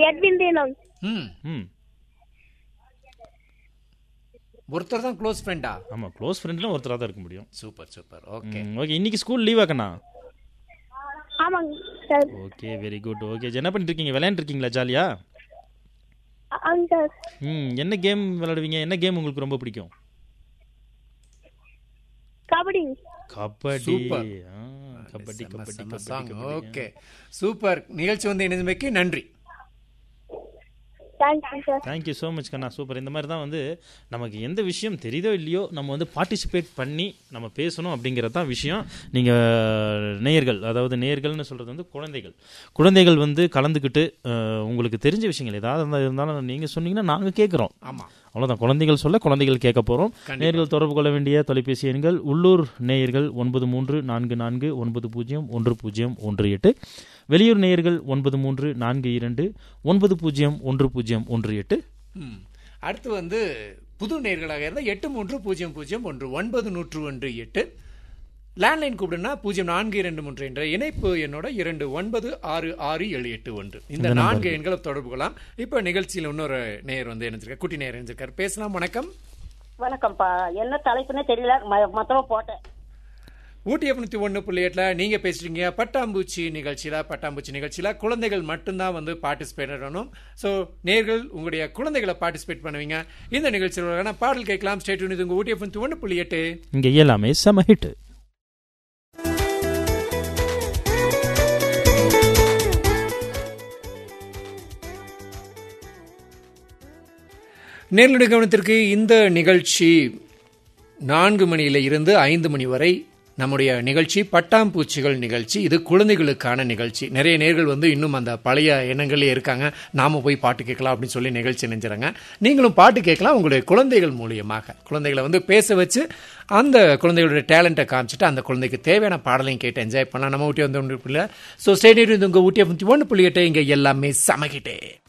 Edwin ரீனோல்ஸ் ம் ம் ஒருத்தர் தான் க்ளோஸ் ஃப்ரெண்டா ஆமாம் க்ளோஸ் ஃப்ரெண்ட்லாம் ஒருத்தராக தான் இருக்க முடியும் சூப்பர் சூப்பர் ஓகே ஓகே இன்னைக்கு ஸ்கூல் லீவா கண்ணா ஆமாங்க sir okay very good okay என்ன பண்ணிட்டு இருக்கீங்க விளையாண்டுருக்கீங்களா ஜாலியா ஆமாங்க சார் ம் என்ன கேம் விளையாடுவீங்க என்ன கேம் உங்களுக்கு ரொம்ப பிடிக்கும் கபடி கபடி சூப்பர். ஆ, கபடி செம்ம, கபடி செம்ம kabaddi song. Kabaddi okay super நிகழ்ச்சி வந்து இணைந்தமைக்கு நன்றி thank you sir thank you so much கண்ணா சூப்பர் இந்த மாதிரி தான் வந்து நமக்கு எந்த விஷயம் தெரியுதோ இல்லையோ நம்ம வந்து பார்ட்டிசிபேட் பண்ணி நம்ம பேசணும் அப்படிங்கிறது தான் விஷயம் நீங்கள் நேயர்கள் அதாவது நேயர்கள்னு சொல்கிறது வந்து குழந்தைகள் குழந்தைகள் வந்து கலந்துக்கிட்டு அஹ், உங்களுக்கு தெரிஞ்ச விஷயங்கள் ஏதாவது இருந்தா- இருந்தாலும் நீங்கள் சொன்னீங்கன்னா நாங்கள் கேட்குறோம் ஆமா அவ்வளோதான் குழந்தைகள் சொல்ல குழந்தைகள் கேட்க போகிறோம் கண்டிப்பா. நேயர்கள் தொடர்பு கொள்ள வேண்டிய தொலைபேசி எண்கள் உள்ளூர் நேயர்கள் ஒன்பது மூன்று நான்கு நான்கு ஒன்பது பூஜ்ஜியம் ஒன்று பூஜ்ஜியம் ஒன்று எட்டு வெளியூர் நேயர்கள் ஒன்பது மூன்று நான்கு இரண்டு ஒன்பது பூஜ்ஜியம் ஒன்று பூஜ்ஜியம் ஒன்று எட்டு ம். அடுத்து வந்து புது நேர்களாக இருந்தால் எட்டு மூன்று பூஜ்ஜியம் பூஜ்ஜியம் ஒன்று ஒன்பது நூற்று ஒன்று எட்டு லேண்ட்லைன் கூப்பிடுனா பூஜ்ஜியம் நான்கு இரண்டு மூன்று என்ற இணைப்பு என்னோட இரண்டு ஒன்பது ஆறு ஆறு ஏழு எட்டு ஒன்று இந்த நான்கு எண்களை தொடர்பு கொள்ளலாம் இப்போ நிகழ்ச்சியில் இன்னொரு நேயர் வந்து இணைஞ்சிருக்கார் குட்டி நேயர் இணைஞ்சிருக்கார் பேசலாம் வணக்கம் வணக்கம்ப்பா என்ன தலைப்புன்னே தெரியல ம- மொத்தமா போட்டேன் ஊட்டி எண்ணூத்தி ஒன்று புள்ளி எட்டில் நீங்கள் பேசுறீங்க பட்டாம்பூச்சி நிகழ்ச்சியில் பட்டாம்பூச்சி நிகழ்ச்சியில் குழந்தைகள் மட்டும்தான் வந்து பார்ட்டிசிபேட் பண்ணணும் ஸோ நேர்கள் உங்களுடைய குழந்தைகளை பார்ட்டிசிபேட் பண்ணுவீங்க இந்த நிகழ்ச்சியில் பாடல் கேட்கலாம் ஸ்டேட் இது உங்கள் ஊட்டி எண்ணூத்தி ஒன்று புள்ளி எட்டு இங்கே எல்லாமே செம ஹிட் நேர்களுடைய கவனத்திற்கு இந்த நிகழ்ச்சி நான்கு மணியில இருந்து ஐந்து மணி வரை நம்முடைய நிகழ்ச்சி பட்டாம்பூச்சிகள் நிகழ்ச்சி இது குழந்தைகளுக்கான நிகழ்ச்சி நிறைய நேர்கள் வந்து இன்னும் அந்த பழைய எண்ணங்களே இருக்காங்க நாம போய் பாட்டு கேட்கலாம் அப்படின்னு சொல்லி நிகழ்ச்சி நினைஞ்சுறாங்க நீங்களும் பாட்டு கேட்கலாம் உங்களுடைய குழந்தைகள் மூலியமாக குழந்தைகளை வந்து பேச வச்சு அந்த குழந்தைகளுடைய டேலண்ட்டை காமிச்சிட்டு அந்த குழந்தைக்கு தேவையான பாடலையும் கேட்டு என்ஜாய் பண்ணலாம் நம்ம ஊட்டி வந்து ஒன்று புள்ளி ஸோ ஸ்டேடியம் உங்கள் ஊட்டி ஒன்று புள்ளி எட்டு இங்கே எல்லாமே சமகிட்டே